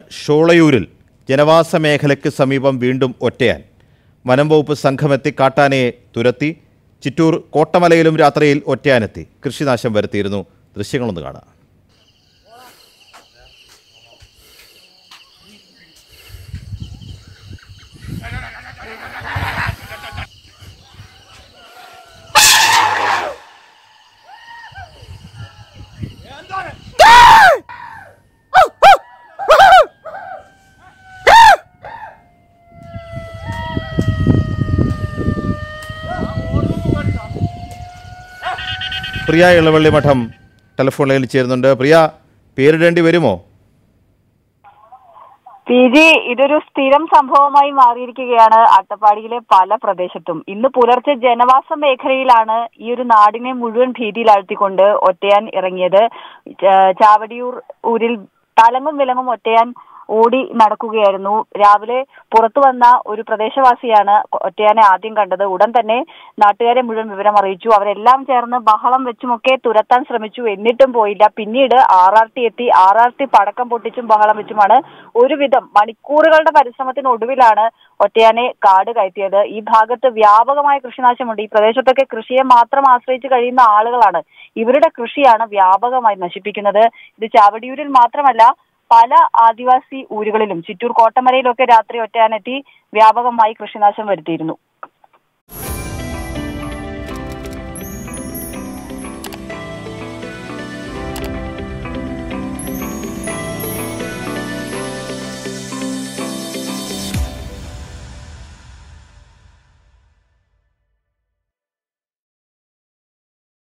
ഷോളയൂരിൽ ജനവാസ മേഖലയ്ക്ക് സമീപം വീണ്ടും ഒറ്റയാൻ വനം വകുപ്പ് സംഘമെത്തി കാട്ടാനയെ തുരത്തി ചിറ്റൂർ കോട്ടമലയിലും രാത്രിയിൽ ഒറ്റയാനെത്തി കൃഷിനാശം വരുത്തിയിരുന്നു ദൃശ്യങ്ങളൊന്ന് കാണാം പ്രിയ ഇളവള്ളി മഠം ടെലിഫോൺ ലൈനിൽ ചേരുന്നുണ്ട് പ്രിയ പേരിടേണ്ടി വരുമോ പി ജി ഇതൊരു സ്ഥിരം സംഭവമായി മാറിയിരിക്കുകയാണ് അട്ടപ്പാടിയിലെ പല പ്രദേശത്തും ഇന്ന് പുലർച്ചെ ജനവാസ മേഖലയിലാണ് ഈ ഒരു നാടിനെ മുഴുവൻ ഭീതിയിലാഴ്ത്തിക്കൊണ്ട് ഒറ്റയാൻ ഇറങ്ങിയത് ചാ- ചാവടിയൂർ ഊരിൽ തലങ്ങും വിലങ്ങും ഒറ്റയാൻ ഓടി നടക്കുകയായിരുന്നു രാവിലെ പുറത്തു വന്ന ഒരു പ്രദേശവാസിയാണ് ഒറ്റയാനെ ആദ്യം കണ്ടത് ഉടൻ തന്നെ നാട്ടുകാരെ മുഴുവൻ വിവരം അറിയിച്ചു അവരെല്ലാം ചേർന്ന് ബഹളം വെച്ചുമൊക്കെ തുരത്താൻ ശ്രമിച്ചു എന്നിട്ടും പോയില്ല പിന്നീട് ആർ ആർ ടി എത്തി ആർ ആർ ടി പടക്കം പൊട്ടിച്ചും ബഹളം വെച്ചുമാണ് ഒരുവിധം മണിക്കൂറുകളുടെ പരിശ്രമത്തിനൊടുവിലാണ് ഒറ്റയാനെ കാട് കയറ്റിയത് ഈ ഭാഗത്ത് വ്യാപകമായ കൃഷിനാശമുണ്ട് ഈ പ്രദേശത്തൊക്കെ കൃഷിയെ മാത്രം ആശ്രയിച്ച് കഴിയുന്ന ആളുകളാണ് ഇവരുടെ കൃഷിയാണ് വ്യാപകമായി നശിപ്പിക്കുന്നത് ഇത് ചാവടിയൂരിൽ മാത്രമല്ല പല ആദിവാസി ഊരുകളിലും ചിറ്റൂർ കോട്ടമലയിലൊക്കെ രാത്രി ഒറ്റയാനെത്തി വ്യാപകമായി കൃഷിനാശം വരുത്തിയിരുന്നു